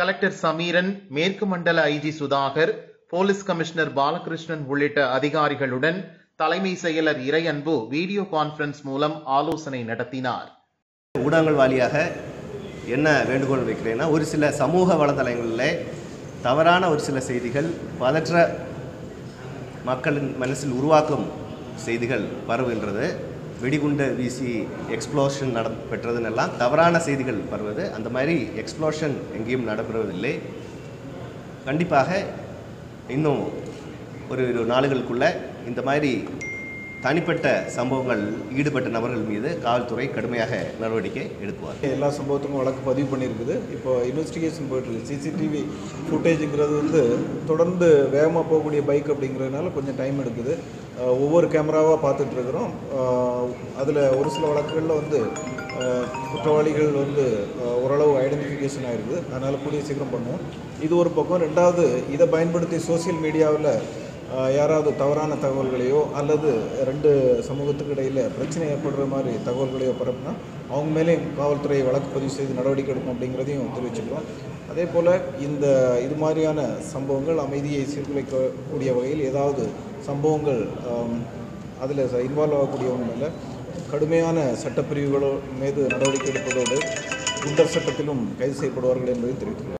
collector Sameeran மேற்கு மண்டல IG Sudhakar police commissioner Balakrishnan உள்ளிட்ட அதிகாரிகளுடன் தலைமை செயலர் இறையன்பு வீடியோ கான்பரன்ஸ் மூலம் ஆலோசனை நடத்தினார் ஊடகங்கள் வாலியாக என்ன வேண்டுகோள் வைக்கிறேன்னா ஒரு சில சமூக வலைதளங்களில் தவறான ஒரு சில செய்திகள் பதற்ற மக்களின் மனசில் உருவாக்கும் செய்திகள் பரவுகின்றது வெடிகுண்டு வீசி எக்ஸ்ப்ளோஷன் நட பெற்றதுன்னெல்லாம் தவறான செய்திகள் பரவுது அந்த மாதிரி எக்ஸ்ப்ளோஷன் எங்கேயும் நடைபெறுவதில்லை கண்டிப்பாக இன்னும் ஒரு இரு நாளுகளுக்குள்ள இந்த மாதிரி தனிப்பட்ட சம்பவங்கள் ஈடுபட்ட நபர்கள் மீது காவல்துறை கடுமையாக நடவடிக்கை எடுக்குவார் எல்லா சம்பவத்துக்கும் வழக்கு பதிவு பண்ணியிருக்குது இப்போ இன்வெஸ்டிகேஷன் போயிட்டுருக்கு சிசிடிவி ஃபுட்டேஜுங்கிறது வந்து தொடர்ந்து வேகமாக போகக்கூடிய பைக் அப்படிங்கிறதுனால கொஞ்சம் டைம் எடுக்குது அஹ் ஒவ்வொரு கேமராவாக பார்த்துட்ருக்குறோம் அதில் ஒரு சில வழக்குகளில் வந்து அஹ், குற்றவாளிகள் வந்து அஹ், ஓரளவு ஐடென்டிஃபிகேஷன் ஆயிருக்குது அதனால் கூடிய சீக்கிரம் பண்ணுவோம் இது ஒரு பக்கம் ரெண்டாவது இதை பயன்படுத்தி சோஷியல் மீடியாவில் ஆஹ் யாராவது தவறான தகவல்களையோ அல்லது ரெண்டு சமூகத்துக்கு இடையில் பிரச்சனை ஏற்படுற மாதிரி தகவல்களையோ பரப்புனா அவங்க மேலேயும் காவல்துறை வழக்கு பதிவு செய்து நடவடிக்கை எடுக்கும் அப்படிங்கிறதையும் தெரிவிச்சுக்கிறோம் அதே போல் இந்த இது மாதிரியான சம்பவங்கள் அமைதியை சீர்குலைக்கக்கூடிய வகையில் ஏதாவது சம்பவங்கள் அதில் இன்வால்வ் ஆகக்கூடியவங்க மேலே கடுமையான சட்டப்பிரிவுகளோ மீது நடவடிக்கை எடுப்பதோடு குண்டர் சட்டத்திலும் கைது செய்யப்படுவார்கள் என்பதை தெரிவித்துள்ளோம்